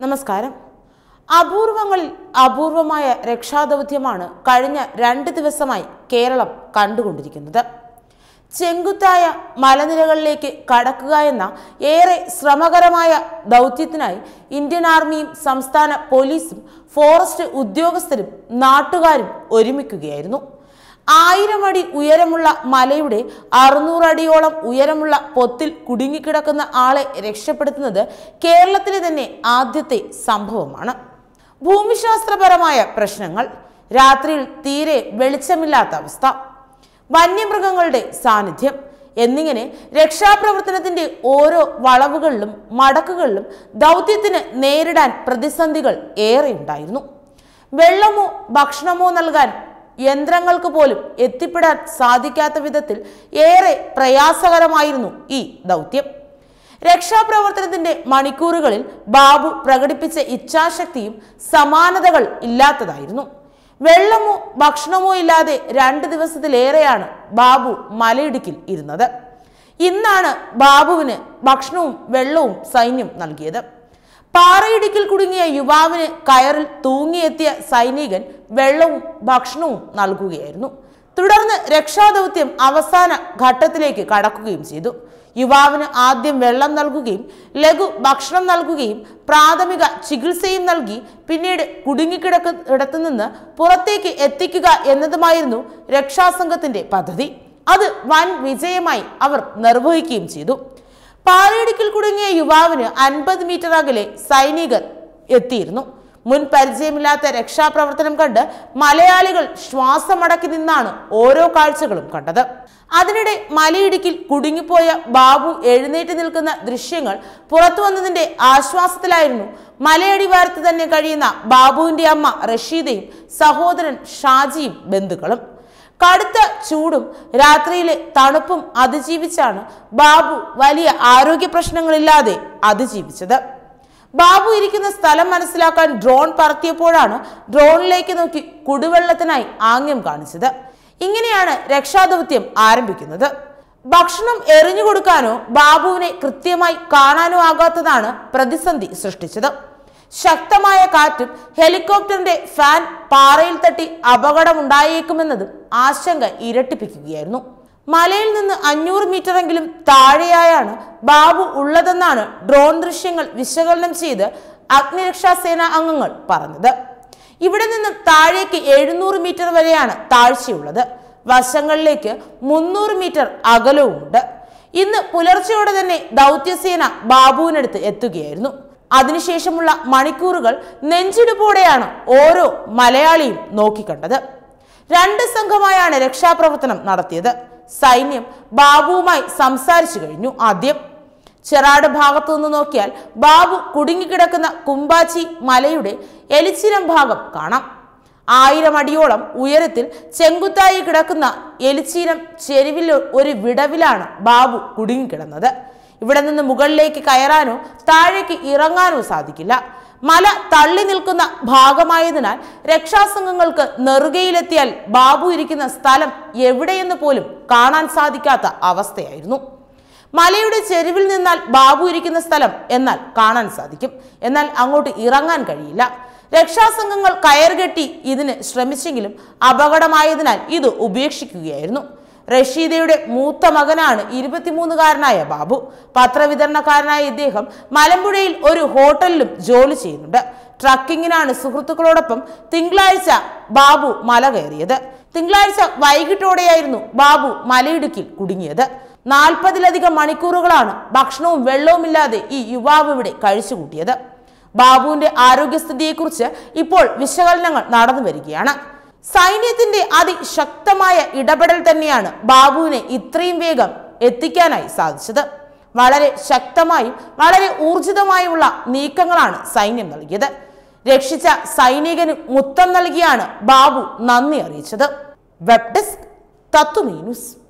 നമസ്കാരം അപൂർവങ്ങളിൽ അപൂർവമായ രക്ഷാദൗത്യമാണ് കഴിഞ്ഞ രണ്ട് ദിവസമായി കേരളം കണ്ടുകൊണ്ടിരിക്കുന്നത് ചെങ്കുത്തായ മലനിരകളിലേക്ക് കടക്കുക എന്ന ഏറെ ശ്രമകരമായ ദൗത്യത്തിനായി ഇന്ത്യൻ ആർമിയും സംസ്ഥാന പോലീസും ഫോറസ്റ്റ് ഉദ്യോഗസ്ഥരും നാട്ടുകാരും ഒരുമിക്കുകയായിരുന്നു ആയിരം അടി ഉയരമുള്ള മലയുടെ അറുന്നൂറ് അടിയോളം ഉയരമുള്ള പൊത്തിൽ കുടുങ്ങിക്കിടക്കുന്ന ആളെ രക്ഷപ്പെടുത്തുന്നത് കേരളത്തിലെ തന്നെ ആദ്യത്തെ സംഭവമാണ് ഭൂമിശാസ്ത്രപരമായ പ്രശ്നങ്ങൾ രാത്രിയിൽ തീരെ വെളിച്ചമില്ലാത്ത അവസ്ഥ വന്യമൃഗങ്ങളുടെ സാന്നിധ്യം എന്നിങ്ങനെ രക്ഷാപ്രവർത്തനത്തിന്റെ ഓരോ വളവുകളിലും മടക്കുകളിലും ദൗത്യത്തിന് നേരിടാൻ പ്രതിസന്ധികൾ ഏറെയുണ്ടായിരുന്നു വെള്ളമോ ഭക്ഷണമോ നൽകാൻ യന്ത്രങ്ങൾക്ക് പോലും എത്തിപ്പെടാൻ സാധിക്കാത്ത വിധത്തിൽ ഏറെ പ്രയാസകരമായിരുന്നു ഈ ദൗത്യം രക്ഷാപ്രവർത്തനത്തിന്റെ മണിക്കൂറുകളിൽ ബാബു പ്രകടിപ്പിച്ച ഇച്ഛാശക്തിയും സമാനതകൾ ഇല്ലാത്തതായിരുന്നു വെള്ളമോ ഭക്ഷണമോ ഇല്ലാതെ രണ്ട് ദിവസത്തിലേറെയാണ് ബാബു മലയിടുക്കിൽ ഇരുന്നത് ഇന്നാണ് ബാബുവിന് ഭക്ഷണവും വെള്ളവും സൈന്യം നൽകിയത് പാറയിടുക്കിൽ കുടുങ്ങിയ യുവാവിന് കയറിൽ തൂങ്ങിയെത്തിയ സൈനികൻ വെള്ളവും ഭക്ഷണവും നൽകുകയായിരുന്നു തുടർന്ന് രക്ഷാദൗത്യം അവസാന ഘട്ടത്തിലേക്ക് കടക്കുകയും ചെയ്തു യുവാവിന് ആദ്യം വെള്ളം നൽകുകയും ലഘു ഭക്ഷണം നൽകുകയും പ്രാഥമിക ചികിത്സയും നൽകി പിന്നീട് കുടുങ്ങിക്കിടക്ക ഇടത്തു നിന്ന് പുറത്തേക്ക് എത്തിക്കുക എന്നതുമായിരുന്നു രക്ഷാസംഘത്തിന്റെ പദ്ധതി അത് വൻ വിജയമായി അവർ നിർവഹിക്കുകയും ചെയ്തു പാറയിടുക്കിൽ കുടുങ്ങിയ യുവാവിന് അൻപത് മീറ്റർ അകലെ സൈനികർ എത്തിയിരുന്നു മുൻ പരിചയമില്ലാത്ത രക്ഷാപ്രവർത്തനം കണ്ട് മലയാളികൾ ശ്വാസമടക്കി നിന്നാണ് ഓരോ കാഴ്ചകളും കണ്ടത് അതിനിടെ മലയിടുക്കിൽ കുടുങ്ങിപ്പോയ ബാബു എഴുന്നേറ്റ് നിൽക്കുന്ന ദൃശ്യങ്ങൾ പുറത്തു വന്നതിന്റെ ആശ്വാസത്തിലായിരുന്നു മലയടിവാരത്ത് തന്നെ കഴിയുന്ന ബാബുവിന്റെ അമ്മ റഷീദയും സഹോദരൻ ഷാജിയും ബന്ധുക്കളും കടുത്ത ചൂടും രാത്രിയിലെ തണുപ്പും അതിജീവിച്ചാണ് ബാബു വലിയ ആരോഗ്യ പ്രശ്നങ്ങളില്ലാതെ അതിജീവിച്ചത് ബാബു ഇരിക്കുന്ന സ്ഥലം മനസ്സിലാക്കാൻ ഡ്രോൺ പറത്തിയപ്പോഴാണ് ഡ്രോണിലേക്ക് നോക്കി കുടിവെള്ളത്തിനായി ആംഗ്യം കാണിച്ചത് ഇങ്ങനെയാണ് രക്ഷാദൗത്യം ആരംഭിക്കുന്നത് ഭക്ഷണം എറിഞ്ഞു കൊടുക്കാനോ ബാബുവിനെ കൃത്യമായി കാണാനോ ആകാത്തതാണ് പ്രതിസന്ധി സൃഷ്ടിച്ചത് ശക്തമായ കാറ്റും ഹെലികോപ്റ്ററിന്റെ ഫാൻ പാറയിൽ തട്ടി അപകടമുണ്ടായേക്കുമെന്നതും ആശങ്ക ഇരട്ടിപ്പിക്കുകയായിരുന്നു മലയിൽ നിന്ന് അഞ്ഞൂറ് മീറ്ററെങ്കിലും താഴെയായാണ് ബാബു ഉള്ളതെന്നാണ് ഡ്രോൺ ദൃശ്യങ്ങൾ വിശകലനം ചെയ്ത് അഗ്നിരക്ഷാ സേന അംഗങ്ങൾ പറഞ്ഞത് ഇവിടെ നിന്ന് താഴേക്ക് എഴുന്നൂറ് മീറ്റർ വരെയാണ് താഴ്ചയുള്ളത് വശങ്ങളിലേക്ക് മുന്നൂറ് മീറ്റർ അകലവുമുണ്ട് ഇന്ന് പുലർച്ചെയോടെ തന്നെ ദൗത്യസേന ബാബുവിനടുത്ത് എത്തുകയായിരുന്നു അതിനുശേഷമുള്ള മണിക്കൂറുകൾ നെഞ്ചിടിപ്പോടെയാണ് ഓരോ മലയാളിയും നോക്കിക്കണ്ടത് രണ്ട് സംഘമായാണ് രക്ഷാപ്രവർത്തനം നടത്തിയത് സൈന്യം ബാബുവുമായി സംസാരിച്ചു കഴിഞ്ഞു ആദ്യം ചെറാട് ഭാഗത്തു നിന്ന് നോക്കിയാൽ ബാബു കുടുങ്ങിക്കിടക്കുന്ന കുമ്പാച്ചി മലയുടെ എലിച്ചിരം ഭാഗം കാണാം ആയിരം അടിയോളം ഉയരത്തിൽ ചെങ്കുത്തായി കിടക്കുന്ന എലിച്ചീരം ചെരുവിൽ ഒരു വിടവിലാണ് ബാബു കുടുങ്ങിക്കിടന്നത് ഇവിടെ നിന്ന് മുകളിലേക്ക് കയറാനോ താഴേക്ക് ഇറങ്ങാനോ സാധിക്കില്ല മല തള്ളി നിൽക്കുന്ന ഭാഗമായതിനാൽ രക്ഷാസംഘങ്ങൾക്ക് നെറുകയിലെത്തിയാൽ ബാബു ഇരിക്കുന്ന സ്ഥലം എവിടെയെന്ന് പോലും കാണാൻ സാധിക്കാത്ത അവസ്ഥയായിരുന്നു മലയുടെ ചെരുവിൽ നിന്നാൽ ബാബു ഇരിക്കുന്ന സ്ഥലം എന്നാൽ കാണാൻ സാധിക്കും എന്നാൽ അങ്ങോട്ട് ഇറങ്ങാൻ കഴിയില്ല രക്ഷാസംഘങ്ങൾ കയറുകെട്ടി ഇതിന് ശ്രമിച്ചെങ്കിലും അപകടമായതിനാൽ ഇത് ഉപേക്ഷിക്കുകയായിരുന്നു റഷീദയുടെ മൂത്ത മകനാണ് ഇരുപത്തിമൂന്നുകാരനായ ബാബു പത്രവിതരണക്കാരനായ ഇദ്ദേഹം മലമ്പുഴയിൽ ഒരു ഹോട്ടലിലും ജോലി ചെയ്യുന്നുണ്ട് ട്രക്കിങ്ങിനാണ് സുഹൃത്തുക്കളോടൊപ്പം തിങ്കളാഴ്ച ബാബു മല കയറിയത് തിങ്കളാഴ്ച വൈകിട്ടോടെയായിരുന്നു ബാബു മലയിടുക്കിൽ കുടുങ്ങിയത് നാൽപ്പതിലധികം മണിക്കൂറുകളാണ് ഭക്ഷണവും വെള്ളവുമില്ലാതെ ഈ യുവാവ് ഇവിടെ കഴിച്ചുകൂട്ടിയത് ബാബുവിന്റെ ആരോഗ്യസ്ഥിതിയെക്കുറിച്ച് ഇപ്പോൾ വിശകലനങ്ങൾ നടന്നു വരികയാണ് സൈന്യത്തിന്റെ അതിശക്തമായ ഇടപെടൽ തന്നെയാണ് ബാബുവിനെ ഇത്രയും വേഗം എത്തിക്കാനായി സാധിച്ചത് വളരെ ശക്തമായും വളരെ ഊർജിതമായുമുള്ള നീക്കങ്ങളാണ് സൈന്യം നൽകിയത് രക്ഷിച്ച സൈനികന് മുത്തം നൽകിയാണ് ബാബു നന്ദി അറിയിച്ചത് വെബ് ഡെസ്ക് തത്വമേ ന്യൂസ്